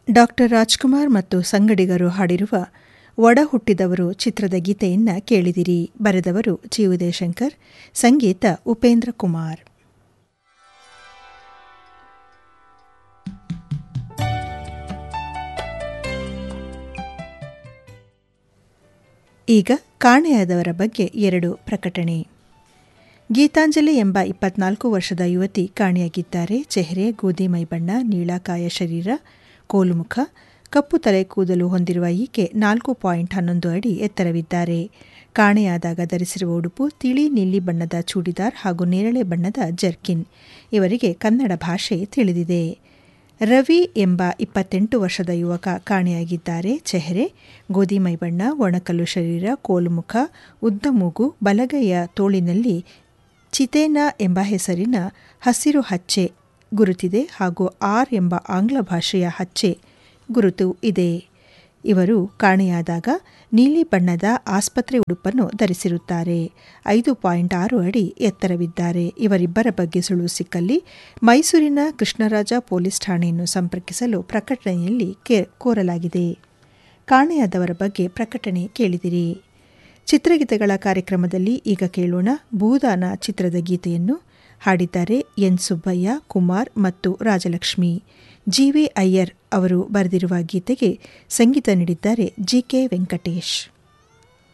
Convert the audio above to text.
doctor Rajkumar ಮತ್ತು ಸಂಗಡಿಗರು ಹಾಡಿರುವ ಒಡ ಹುಟ್ಟಿದವರು ಚಿತ್ರದ ಗೀತೆಯನ್ನ ಕೇಳಿದಿರಿ ಬರೆದವರು ಜಿ ಉದಯಶಂಕರ್ ಸಂಗೀತ ಉಪೇಂದ್ರ ಕುಮಾರ್ ಈಗ ಕಾಣೆಯಾದವರ ಬಗ್ಗೆ ಎರಡು ಪ್ರಕಟಣೆ ಗೀತಾಂಜಲಿ ಎಂಬ ಇಪ್ಪತ್ನಾಲ್ಕು ವರ್ಷದ ಯುವತಿ ಕಾಣೆಯಾಗಿದ್ದಾರೆ ಚೆಹರೆ ಗೋಧಿ ಮೈಬಣ್ಣ ನೀಳಾಕಾಯ ಶರೀರ ಕೋಲುಮುಖ ಕಪ್ಪು ತಲೆ ಕೂದಲು ಹೊಂದಿರುವ ಈಕೆ ನಾಲ್ಕು ಪಾಯಿಂಟ್ ಹನ್ನೊಂದು ಅಡಿ ಎತ್ತರವಿದ್ದಾರೆ ಕಾಣೆಯಾದಾಗ ಧರಿಸಿರುವ ಉಡುಪು ತಿಳಿ ನೀಲಿ ಬಣ್ಣದ ಚೂಡಿದಾರ್ ಹಾಗೂ ನೇರಳೆ ಬಣ್ಣದ ಜರ್ಕಿನ್ ಇವರಿಗೆ ಕನ್ನಡ ಭಾಷೆ ತಿಳಿದಿದೆ ರವಿ ಎಂಬ ಇಪ್ಪತ್ತೆಂಟು ವರ್ಷದ ಯುವಕ ಕಾಣೆಯಾಗಿದ್ದಾರೆ ಚೆಹರೆ ಗೋಧಿ ಮೈಬಣ್ಣ ಒಣಕಲ್ಲು ಶರೀರ ಕೋಲುಮುಖ ಉದ್ದ ಮೂಗು ಬಲಗೈಯ ತೋಳಿನಲ್ಲಿ ಚಿತೇನ ಎಂಬ ಹೆಸರಿನ ಹಸಿರು ಹಚ್ಚೆ ಗುರುತಿದೆ ಹಾಗೂ ಆರ್ ಎಂಬ ಆಂಗ್ಲ ಭಾಷೆಯ ಹಚ್ಚೆ ಗುರುತು ಇದೆ ಇವರು ಕಾಣೆಯಾದಾಗ ನೀಲಿ ಬಣ್ಣದ ಆಸ್ಪತ್ರೆ ಉಡುಪನ್ನು ಧರಿಸಿರುತ್ತಾರೆ ಐದು ಪಾಯಿಂಟ್ ಆರು ಅಡಿ ಎತ್ತರವಿದ್ದಾರೆ ಇವರಿಬ್ಬರ ಬಗ್ಗೆ ಸುಳು ಸಿಕ್ಕಲ್ಲಿ ಮೈಸೂರಿನ ಕೃಷ್ಣರಾಜ ಪೊಲೀಸ್ ಠಾಣೆಯನ್ನು ಸಂಪರ್ಕಿಸಲು ಪ್ರಕಟಣೆಯಲ್ಲಿ ಕೋರಲಾಗಿದೆ ಕಾಣೆಯಾದವರ ಬಗ್ಗೆ ಪ್ರಕಟಣೆ ಕೇಳಿದಿರಿ ಚಿತ್ರಗೀತೆಗಳ ಕಾರ್ಯಕ್ರಮದಲ್ಲಿ ಈಗ ಕೇಳೋಣ ಭೂದಾನ ಚಿತ್ರದ ಗೀತೆಯನ್ನು ಹಾಡಿದ್ದಾರೆ ಎನ್ ಸುಬ್ಬಯ್ಯ ಕುಮಾರ್ ಮತ್ತು ರಾಜಲಕ್ಷ್ಮಿ ಜಿ ವಿ ಅಯ್ಯರ್ ಅವರು ಬರೆದಿರುವ ಗೀತೆಗೆ ಸಂಗೀತ ನೀಡಿದ್ದಾರೆ ಜಿ ಕೆ ವೆಂಕಟೇಶ್